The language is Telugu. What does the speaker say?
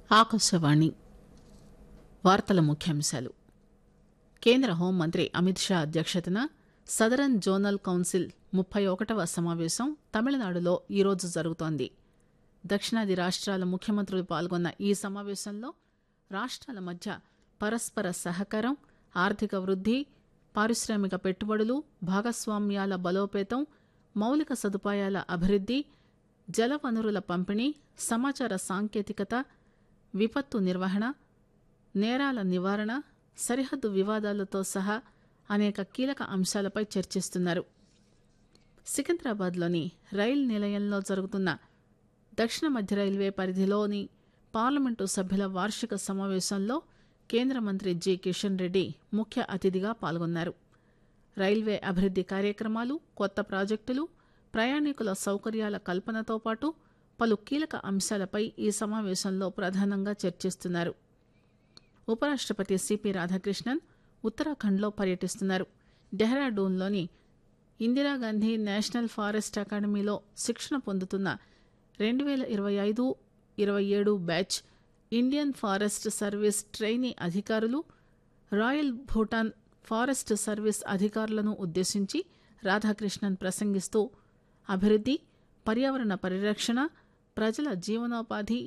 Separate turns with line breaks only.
ఆకాశవాణి వార్తల ముఖ్యాంశాలు కేంద్ర హోంమంత్రి అమిత్ షా అధ్యక్షతన సదరన్ జోనల్ కౌన్సిల్ ముప్పై ఒకటవ సమావేశం తమిళనాడులో ఈరోజు జరుగుతోంది దక్షిణాది రాష్ట్రాల ముఖ్యమంత్రులు పాల్గొన్న ఈ సమావేశంలో రాష్ట్రాల మధ్య పరస్పర సహకారం ఆర్థిక వృద్ధి పారిశ్రామిక పెట్టుబడులు భాగస్వామ్యాల బలోపేతం మౌలిక సదుపాయాల అభివృద్ధి జలవనరుల పంపిణీ సమాచార సాంకేతికత విపత్తు నిర్వహణ నేరాల నివారణ సరిహద్దు వివాదాలతో సహా అనేక కీలక అంశాలపై చర్చిస్తున్నారు సికింద్రాబాద్లోని రైల్ నిలయంలో జరుగుతున్న దక్షిణ మధ్య రైల్వే పరిధిలోని పార్లమెంటు సభ్యుల వార్షిక సమావేశంలో కేంద్ర మంత్రి జి కిషన్ రెడ్డి ముఖ్య అతిథిగా పాల్గొన్నారు రైల్వే అభివృద్ది కార్యక్రమాలు కొత్త ప్రాజెక్టులు ప్రయాణికుల సౌకర్యాల కల్పనతో పాటు పలు కీలక అంశాలపై ఈ సమావేశంలో ప్రధానంగా చర్చిస్తున్నారు ఉపరాష్టపతి సిపి రాధాకృష్ణన్ ఉత్తరాఖండ్లో పర్యటిస్తున్నారు డెహ్రాడూన్లోని ఇందిరాగాంధీ నేషనల్ ఫారెస్ట్ అకాడమీలో శిక్షణ పొందుతున్న రెండు వేల ఇరవై ఐదు ఇరవై ఏడు batch Indian forest service trainee అధికారులు రాయల్ భూటాన్ ఫారెస్ట్ సర్వీస్ అధికారులను ఉద్దేశించి రాధాకృష్ణన్ ప్రసంగిస్తూ అభివృద్ధి పర్యావరణ పరిరక్షణ ప్రజల జీవనోపాధి